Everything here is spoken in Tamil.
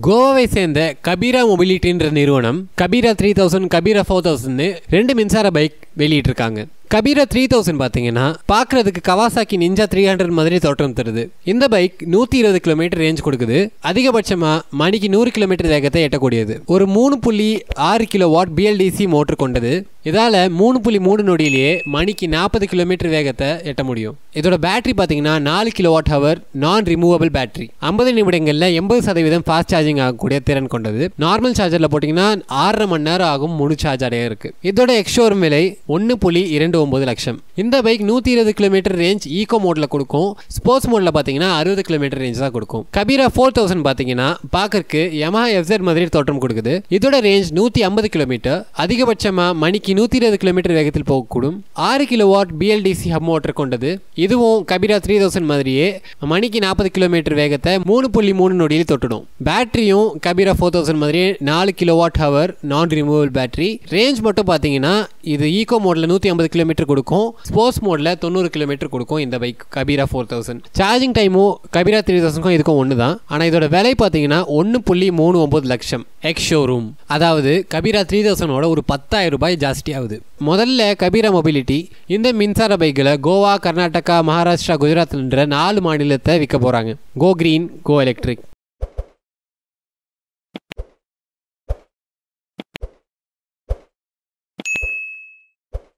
கோவாவை சேர்ந்த கபீரா மொபிலிட்டின்ற நிறுவனம் Kabira three thousand Kabira four thousand ரெண்டு மின்சார பைக் வெளியிட்டிருக்காங்க கபீரா த்ரீ தௌசண்ட் பார்த்தீங்கன்னா பார்க்கறதுக்கு கவாசாக்கி நிஞ்சா த்ரீ ஹண்ட்ரட் மாதிரி தோற்றம் தருது இந்த பைக் நூற்றி இருபது கிலோமீட்டர் ரேஞ்ச் கொடுக்குது அதிகபட்சமாக மணிக்கு நூறு கிலோமீட்டர் வேகத்தை எட்டக்கூடியது ஒரு மூணு புள்ளி ஆறு கிலோ வாட் பிஎல்டிசி மோட்டர் கொண்டது இதால் மூணு புள்ளி மூணு நொடியிலேயே மணிக்கு நாற்பது கிலோமீட்டர் வேகத்தை எட்ட முடியும் இதோட பேட்டரி பார்த்தீங்கன்னா நாலு kilo watt hour non removable battery ஐம்பது நிமிடங்களில் எண்பது சதவீதம் ஃபாஸ்ட் சார்ஜிங் ஆகக்கூடிய திறன் கொண்டது நார்மல் சார்ஜரில் போட்டிங்கன்னா ஆறரை மணி நேரம் ஆகும் முழு சார்ஜ் அடைய இருக்கு இதோட எக்ஷோரூம் விலை ஒன்று புள்ளி இரண்டு ஒன்பது லட்சம் இந்த பைக் நூற்றி இருபது கிலோமீட்டர் ரேஞ்ச் ஈகோ மோடில் கொடுக்கும் ஸ்போர்ட்ஸ் மோடில் பார்த்தீங்கன்னா அறுபது கிலோமீட்டர் ரேஞ்ச் தான் கொடுக்கும் கபீரா ஃபோர் தௌசண்ட் பார்த்தீங்கன்னா பார்க்கறக்கு யமஹா எஃப்செட் மாதிரி தோற்றம் கொடுக்குது இதோட ரேஞ்ச் நூற்றி ஐம்பது கிலோமீட்டர் அதிகபட்சமாக மணிக்கு நூற்றி இருபது கிலோமீட்டர் வேகத்தில் போகக்கூடும் ஆறு kilo watt BLDC hub motor கொண்டது இதுவும் கபீரா த்ரீ தௌசண்ட் மாதிரியே மணிக்கு நாற்பது கிலோமீட்டர் வேகத்தை மூணு புள்ளி மூணு நொடியில் தொட்டுடும் பேட்டரியும் கபீரா ஃபோர் தௌசண்ட் மாதிரியே நாலு kilo watt hour non removal battery range மட்டும் பார்த்தீங்கன்னா இது ஈகோ மோடில் நூற்றி ஐம்பது கிலோமீட்டர் கொடுக்கும் ஸ்போர்ட்ஸ் மோடில் தொண்ணூறு கிலோமீட்டர் கொடுக்கும் இந்த bike Kabira four thousand charging டைமும் கபீரா த்ரீ தௌசண்ட்க்கும் இதுக்கும் ஒன்று தான் ஆனால் இதோட விலை பார்த்தீங்கன்னா ஒன்று புள்ளி மூணு ஒம்பது லட்சம் எக்ஸ் ஷோரூம் அதாவது கபீரா த்ரீ தௌசண்டோட ஒரு பத்தாயிரம் ரூபாய் ஜாஸ்தி ஆகுது முதல்ல கபீரா மொபிலிட்டி இந்த மின்சார பைக்கில் கோவா கர்நாடகா மகாராஷ்டிரா குஜராத்ன்ற நாலு மாநிலத்தை விற்க போகிறாங்க கோ கிரீன் கோ எலக்ட்ரிக்